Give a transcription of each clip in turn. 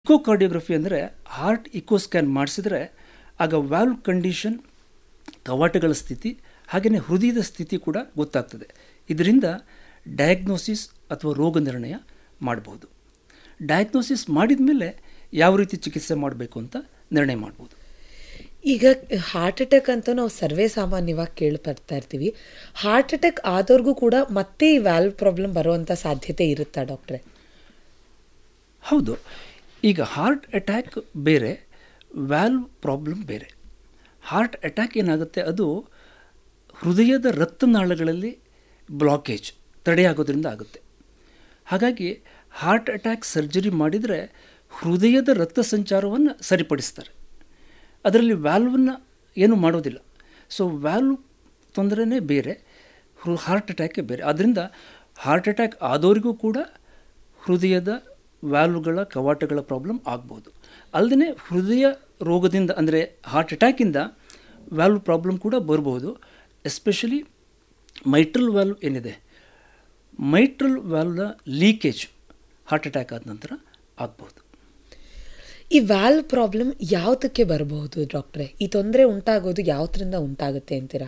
echocardiography ಅಂದರೆ heart eco scan ಮಾಡಿಸಿದ್ರೆ ಆಗ ವ್ಯಾಲ್ವ್ ಕಂಡೀಷನ್ ಕವಾಟಗಳ ಸ್ಥಿತಿ ಹಾಗೆಯೇ ಹೃದಯದ ಸ್ಥಿತಿ ಕೂಡ ಗೊತ್ತಾಗ್ತದೆ ಇದರಿಂದ ಡಯಾಗ್ನೋಸಿಸ್ ಅಥವಾ ರೋಗ ನಿರ್ಣಯ ಮಾಡಬಹುದು ಡಯಾಗ್ನೋಸಿಸ್ ಮಾಡಿದ ಮೇಲೆ ಯಾವ ರೀತಿ ಚಿಕಿತ್ಸೆ ಮಾಡಬೇಕು ಅಂತ ನಿರ್ಣಯ ಮಾಡ್ಬೋದು ಈಗ ಹಾರ್ಟ್ ಅಟ್ಯಾಕ್ ಅಂತ ನಾವು ಸರ್ವೇ ಸಾಮಾನ್ಯವಾಗಿ ಕೇಳಿ ಬರ್ತಾ ಇರ್ತೀವಿ ಹಾರ್ಟ್ ಅಟ್ಯಾಕ್ ಆದವ್ರಿಗೂ ಕೂಡ ಮತ್ತೆ ಈ ವ್ಯಾಲ್ವ್ ಪ್ರಾಬ್ಲಮ್ ಬರುವಂಥ ಸಾಧ್ಯತೆ ಇರುತ್ತಾ ಡಾಕ್ಟ್ರೆ ಹೌದು ಈಗ ಹಾರ್ಟ್ ಅಟ್ಯಾಕ್ ಬೇರೆ ವ್ಯಾಲ್ವ್ ಪ್ರಾಬ್ಲಮ್ ಬೇರೆ ಹಾರ್ಟ್ ಅಟ್ಯಾಕ್ ಏನಾಗುತ್ತೆ ಅದು ಹೃದಯದ ರಕ್ತನಾಳಗಳಲ್ಲಿ ಬ್ಲಾಕೇಜ್ ತಡೆಯಾಗೋದ್ರಿಂದ ಆಗುತ್ತೆ ಹಾಗಾಗಿ ಹಾರ್ಟ್ ಅಟ್ಯಾಕ್ ಸರ್ಜರಿ ಮಾಡಿದರೆ ಹೃದಯದ ರಕ್ತ ಸಂಚಾರವನ್ನು ಸರಿಪಡಿಸ್ತಾರೆ ಅದರಲ್ಲಿ ವ್ಯಾಲ್ವನ್ನು ಏನು ಮಾಡೋದಿಲ್ಲ ಸೊ ವ್ಯಾಲ್ವ್ ತೊಂದರೆನೇ ಬೇರೆ ಹೃ ಹಾರ್ಟ್ ಅಟ್ಯಾಕೇ ಬೇರೆ ಆದ್ದರಿಂದ ಹಾರ್ಟ್ ಅಟ್ಯಾಕ್ ಆದವರಿಗೂ ಕೂಡ ಹೃದಯದ ವ್ಯಾಲ್ವ್ಗಳ ಕವಾಟಗಳ ಪ್ರಾಬ್ಲಮ್ ಆಗ್ಬೋದು ಅಲ್ಲದೆ ಹೃದಯ ರೋಗದಿಂದ ಅಂದರೆ ಹಾರ್ಟ್ ಅಟ್ಯಾಕಿಂದ ವ್ಯಾಲ್ವ್ ಪ್ರಾಬ್ಲಮ್ ಕೂಡ ಬರ್ಬೋದು ಎಸ್ಪೆಷಲಿ ಮೈಟ್ರಲ್ ವ್ಯಾಲ್ವ್ ಏನಿದೆ ಮೈಟ್ರಲ್ ವ್ಯಾಲ್ವ್ನ ಲೀಕೇಜ್ ಹಾರ್ಟ್ ಅಟ್ಯಾಕ್ ಆದ ನಂತರ ಆಗ್ಬೋದು ಈ ವ್ಯಾಲ್ವ್ ಪ್ರಾಬ್ಲಮ್ ಯಾವುದಕ್ಕೆ ಬರಬಹುದು ಡಾಕ್ಟ್ರೆ ಈ ತೊಂದರೆ ಉಂಟಾಗೋದು ಯಾವ್ದ್ರಿಂದ ಉಂಟಾಗುತ್ತೆ ಅಂತೀರಾ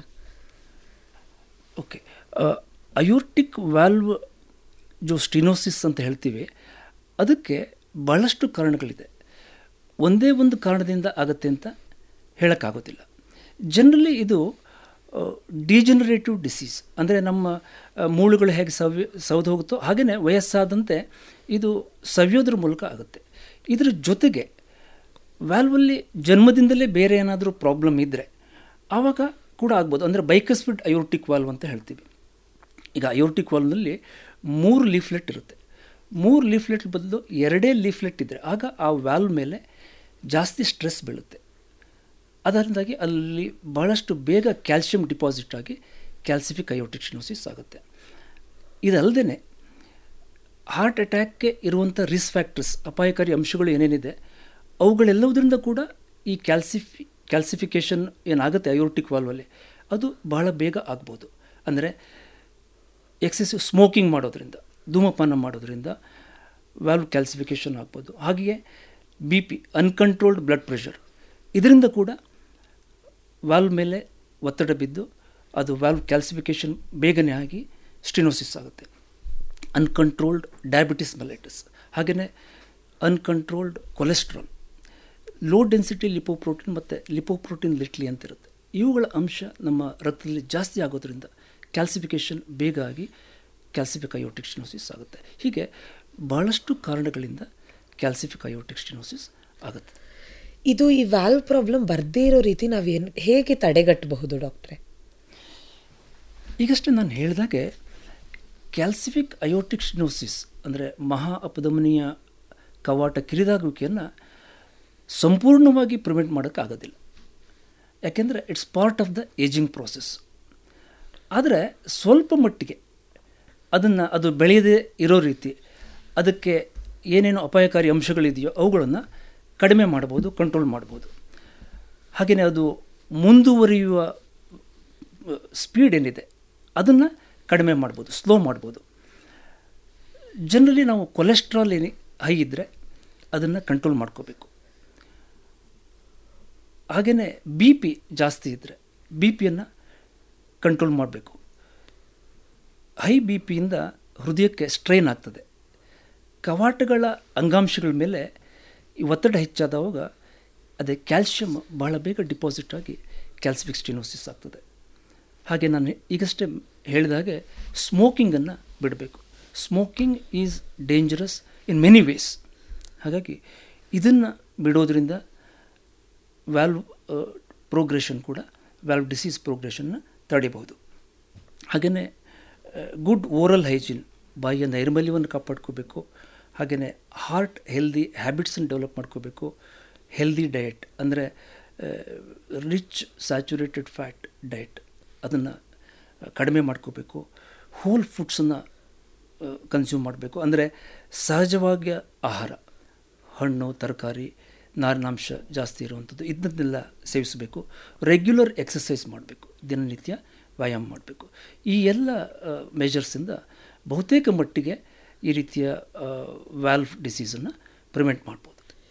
ಓಕೆ ಅಯೋರ್ಟಿಕ್ ವ್ಯಾಲ್ವ್ ಜೋ ಸ್ಟಿನೋಸಿಸ್ ಅಂತ ಹೇಳ್ತೀವಿ ಅದಕ್ಕೆ ಭಾಳಷ್ಟು ಕಾರಣಗಳಿದೆ ಒಂದೇ ಒಂದು ಕಾರಣದಿಂದ ಆಗುತ್ತೆ ಅಂತ ಹೇಳೋಕ್ಕಾಗೋದಿಲ್ಲ ಜನರಲಿ ಇದು ಡಿಜನರೇಟಿವ್ ಡಿಸೀಸ್ ಅಂದರೆ ನಮ್ಮ ಮೂಳುಗಳು ಹೇಗೆ ಸವ್ಯ ಸೌದು ಹೋಗುತ್ತೋ ಹಾಗೆಯೇ ವಯಸ್ಸಾದಂತೆ ಇದು ಸವ್ಯೋದ್ರ ಮೂಲಕ ಆಗುತ್ತೆ ಇದರ ಜೊತೆಗೆ ವ್ಯಾಲ್ವಲ್ಲಿ ಜನ್ಮದಿಂದಲೇ ಬೇರೆ ಏನಾದರೂ ಪ್ರಾಬ್ಲಮ್ ಇದ್ದರೆ ಆವಾಗ ಕೂಡ ಆಗ್ಬೋದು ಅಂದರೆ ಬೈಕಸ್ಪಿಡ್ ಅಯೋರ್ಟಿಕ್ ವಾಲ್ವ್ ಅಂತ ಹೇಳ್ತೀವಿ ಈಗ ಅಯೋರ್ಟಿಕ್ ವಾಲ್ವ್ನಲ್ಲಿ ಮೂರು ಲೀಫ್ಲೆಟ್ ಇರುತ್ತೆ ಮೂರು ಲೀಫ್ಲೆಟ್ ಬದಲು ಎರಡೇ ಲೀಫ್ಲೆಟ್ ಇದ್ದರೆ ಆಗ ಆ ವ್ಯಾಲ್ವ್ ಮೇಲೆ ಜಾಸ್ತಿ ಸ್ಟ್ರೆಸ್ ಬೀಳುತ್ತೆ ಅದರಿಂದಾಗಿ ಅಲ್ಲಿ ಬಹಳಷ್ಟು ಬೇಗ ಕ್ಯಾಲ್ಶಿಯಂ ಡಿಪಾಸಿಟ್ ಆಗಿ ಕ್ಯಾಲ್ಸಿಫಿಕ್ ಅಯೋಟಿಕ್ ಸ್ಟಿನೋಸಿಸ್ ಆಗುತ್ತೆ ಇದಲ್ಲದೆ ಹಾರ್ಟ್ ಅಟ್ಯಾಕ್ಗೆ ಇರುವಂಥ ರಿಸ್ಕ್ ಫ್ಯಾಕ್ಟರ್ಸ್ ಅಪಾಯಕಾರಿ ಅಂಶಗಳು ಏನೇನಿದೆ ಅವುಗಳೆಲ್ಲವುದರಿಂದ ಕೂಡ ಈ ಕ್ಯಾಲ್ಸಿಫಿ ಕ್ಯಾಲ್ಸಿಫಿಕೇಷನ್ ಏನಾಗುತ್ತೆ ಅಯೋಟಿಕ್ ವಾಲ್ವಲ್ಲಿ ಅದು ಬಹಳ ಬೇಗ ಆಗ್ಬೋದು ಅಂದರೆ ಎಕ್ಸೆಸಿವ್ ಸ್ಮೋಕಿಂಗ್ ಮಾಡೋದ್ರಿಂದ ಧೂಮಪಾನ ಮಾಡೋದ್ರಿಂದ ವ್ಯಾಲ್ವ್ ಕ್ಯಾಲ್ಸಿಫಿಕೇಷನ್ ಆಗ್ಬೋದು ಹಾಗೆಯೇ B P uncontrolled blood pressure ಇದರಿಂದ ಕೂಡ ವ್ಯಾಲ್ವ್ ಮೇಲೆ ಒತ್ತಡ ಬಿದ್ದು ಅದು ವ್ಯಾಲ್ವ್ ಕ್ಯಾಲ್ಸಿಫಿಕೇಷನ್ ಬೇಗನೆ ಆಗಿ ಸ್ಟಿನೋಸಿಸ್ ಆಗುತ್ತೆ ಅನ್ಕಂಟ್ರೋಲ್ಡ್ ಡಯಾಬಿಟಿಸ್ ಮೆಲೈಟಿಸ್ ಹಾಗೆಯೇ uncontrolled cholesterol low density lipoprotein ಮತ್ತು ಲಿಪೋಪ್ರೋಟೀನ್ ಲಿಟ್ಲಿ ಅಂತಿರುತ್ತೆ ಇವುಗಳ ಅಂಶ ನಮ್ಮ ರಕ್ತದಲ್ಲಿ ಜಾಸ್ತಿ ಆಗೋದ್ರಿಂದ ಕ್ಯಾಲ್ಸಿಫಿಕೇಷನ್ ಬೇಗ ಆಗಿ ಕ್ಯಾಲ್ಸಿಫಿಕ್ ಅಯೋಟಿಕ್ ಸ್ಟಿನೋಸಿಸ್ ಆಗುತ್ತೆ ಹೀಗೆ ಭಾಳಷ್ಟು ಕಾರಣಗಳಿಂದ ಕ್ಯಾಲ್ಸಿಫಿಕ್ ಅಯೋಟಿಕ್ ಸ್ಟಿನೋಸಿಸ್ ಆಗುತ್ತೆ ಇದು ಈ ವ್ಯಾಲ್ವ್ ಪ್ರಾಬ್ಲಮ್ ಬರದೇ ಇರೋ ರೀತಿ ನಾವೇನು ಹೇಗೆ ತಡೆಗಟ್ಟಬಹುದು ಡಾಕ್ಟ್ರೆ ಈಗಷ್ಟೇ ನಾನು ಹೇಳಿದಾಗೆ ಕ್ಯಾಲ್ಸಿಫಿಕ್ ಅಯೋಟಿಕ್ ಸ್ಟಿನೋಸಿಸ್ ಅಂದರೆ ಮಹಾ ಅಪಧಮನೀಯ ಕವಾಟ ಕಿರಿದಾಗುವಿಕೆಯನ್ನು ಸಂಪೂರ್ಣವಾಗಿ ಪ್ರಿವೆಂಟ್ ಮಾಡೋಕ್ಕಾಗೋದಿಲ್ಲ ಯಾಕೆಂದರೆ it's part of the ageing process ಆದರೆ ಸ್ವಲ್ಪ ಮಟ್ಟಿಗೆ ಅದನ್ನು ಅದು ಬೆಳೆಯದೇ ಇರೋ ರೀತಿ ಅದಕ್ಕೆ ಏನೇನು ಅಪಾಯಕಾರಿ ಅಂಶಗಳಿದೆಯೋ ಅವುಗಳನ್ನು ಕಡಿಮೆ ಮಾಡ್ಬೋದು ಕಂಟ್ರೋಲ್ ಮಾಡ್ಬೋದು ಹಾಗೆಯೇ ಅದು ಮುಂದುವರಿಯುವ ಸ್ಪೀಡ್ ಏನಿದೆ ಅದನ್ನು ಕಡಿಮೆ ಮಾಡ್ಬೋದು ಸ್ಲೋ ಮಾಡ್ಬೋದು ಜನರಲಿ ನಾವು ಕೊಲೆಸ್ಟ್ರಾಲ್ ಏನಿ ಹೈ ಇದ್ದರೆ ಅದನ್ನು ಕಂಟ್ರೋಲ್ ಮಾಡ್ಕೋಬೇಕು ಹಾಗೆಯೇ ಬಿ ಪಿ ಜಾಸ್ತಿ ಇದ್ದರೆ ಬಿ ಪಿಯನ್ನು ಕಂಟ್ರೋಲ್ ಮಾಡಬೇಕು ಹೈ ಬಿ ಪಿಯಿಂದ ಹೃದಯಕ್ಕೆ ಸ್ಟ್ರೈನ್ ಆಗ್ತದೆ ಕವಾಟಗಳ ಅಂಗಾಂಶಗಳ ಮೇಲೆ ಈ ಒತ್ತಡ ಹೆಚ್ಚಾದವಾಗ ಅದೇ ಕ್ಯಾಲ್ಶಿಯಮ್ ಬಹಳ ಬೇಗ ಡಿಪಾಸಿಟ್ ಆಗಿ ಕ್ಯಾಲ್ಸಿಫಿಕ್ ಸ್ಟಿನೋಸಿಸ್ ಆಗ್ತದೆ ಹಾಗೆ ನಾನು ಈಗಷ್ಟೇ ಹೇಳಿದ ಹಾಗೆ ಸ್ಮೋಕಿಂಗನ್ನು ಬಿಡಬೇಕು smoking is dangerous in many ways ಹಾಗಾಗಿ ಇದನ್ನು ಬಿಡೋದ್ರಿಂದ ವ್ಯಾಲ್ವ್ ಪ್ರೋಗ್ರೆಷನ್ ಕೂಡ ವ್ಯಾಲ್ವ್ ಡಿಸೀಸ್ ಪ್ರೋಗ್ರೆಷನ್ನ ತಡಿಬಹುದು ಹಾಗೆಯೇ ಗುಡ್ ಓರಲ್ ಹೈಜೀನ್ ಬಾಯಿಯ ನೈರ್ಮಲ್ಯವನ್ನು ಕಾಪಾಡ್ಕೋಬೇಕು ಹಾಗೆಯೇ ಹಾರ್ಟ್ ಹೆಲ್ದಿ ಹ್ಯಾಬಿಟ್ಸನ್ನು ಡೆವಲಪ್ ಮಾಡ್ಕೋಬೇಕು ಹೆಲ್ದಿ ಡಯಟ್ ಅಂದರೆ ರಿಚ್ ಸ್ಯಾಚುರೇಟೆಡ್ ಫ್ಯಾಟ್ ಡಯಟ್ ಅದನ್ನು ಕಡಿಮೆ ಮಾಡ್ಕೋಬೇಕು ಹೋಲ್ ಫುಡ್ಸನ್ನು ಕನ್ಸ್ಯೂಮ್ ಮಾಡಬೇಕು ಅಂದರೆ ಸಹಜವಾಗಿ ಆಹಾರ ಹಣ್ಣು ತರಕಾರಿ ನಾರಿನಾಂಶ ಜಾಸ್ತಿ ಇರುವಂಥದ್ದು ಇದನ್ನೆಲ್ಲ ಸೇವಿಸಬೇಕು ರೆಗ್ಯುಲರ್ ಎಕ್ಸಸೈಸ್ ಮಾಡಬೇಕು ದಿನನಿತ್ಯ ವ್ಯಾಯಾಮ ಮಾಡಬೇಕು ಈ ಎಲ್ಲ ಮೆಜರ್ಸಿಂದ ಬಹುತೇಕ ಮಟ್ಟಿಗೆ ಈ ರೀತಿಯ ವ್ಯಾಲ್ವ್ ಡಿಸೀಸನ್ನು ಪ್ರಿವೆಂಟ್ ಮಾಡ್ಬೋದು